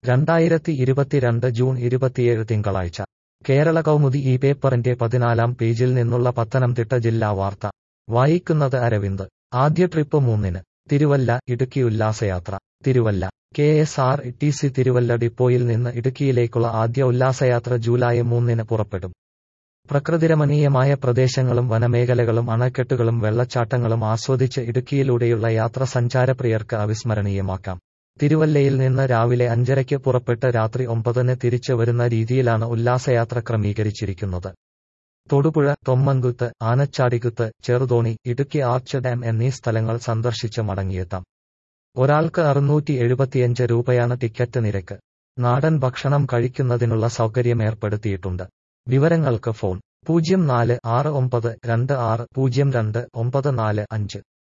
രണ്ടായിരത്തി ഇരുപത്തിരണ്ട് ജൂൺ ഇരുപത്തിയേഴ് തിങ്കളാഴ്ച കേരള കൗമുദി ഈ പേപ്പറിന്റെ പതിനാലാം പേജിൽ നിന്നുള്ള പത്തനംതിട്ട ജില്ലാ വാർത്ത വായിക്കുന്നത് അരവിന്ദ് ആദ്യ ട്രിപ്പ് മൂന്നിന് തിരുവല്ല ഇടുക്കി ഉല്ലാസയാത്ര Thiruvalla K S R T C Thiruvalla ഡിപ്പോയിൽ നിന്ന് ഇടുക്കിയിലേക്കുള്ള ആദ്യ ഉല്ലാസയാത്ര ജൂലൈ മൂന്നിന് പുറപ്പെടും പ്രകൃതിരമണീയമായ പ്രദേശങ്ങളും വനമേഖലകളും അണക്കെട്ടുകളും വെള്ളച്ചാട്ടങ്ങളും ആസ്വദിച്ച് ഇടുക്കിയിലൂടെയുള്ള യാത്ര സഞ്ചാരപ്രിയർക്ക് അവിസ്മരണീയമാക്കാം തിരുവല്ലയിൽ നിന്ന് രാവിലെ അഞ്ചരയ്ക്ക് പുറപ്പെട്ട് രാത്രി ഒമ്പതിന് തിരിച്ചു വരുന്ന രീതിയിലാണ് ഉല്ലാസയാത്ര ക്രമീകരിച്ചിരിക്കുന്നത് തൊടുപുഴ തൊമ്മൻകുത്ത് ആനച്ചാടികുത്ത് ചെറുതോണി ഇടുക്കി ആർച്ച് ഡാം എന്നീ സ്ഥലങ്ങൾ സന്ദർശിച്ച് മടങ്ങിയെത്താം ഒരാൾക്ക് അറുന്നൂറ്റി എഴുപത്തിയഞ്ച് രൂപയാണ് ടിക്കറ്റ് നിരക്ക് നാടൻ ഭക്ഷണം കഴിക്കുന്നതിനുള്ള സൗകര്യം ഏർപ്പെടുത്തിയിട്ടുണ്ട് വിവരങ്ങൾക്ക് ഫോൺ പൂജ്യം നാല് ആറ് ഒമ്പത് രണ്ട് ആറ് പൂജ്യം രണ്ട് ഒമ്പത് നാല് അഞ്ച്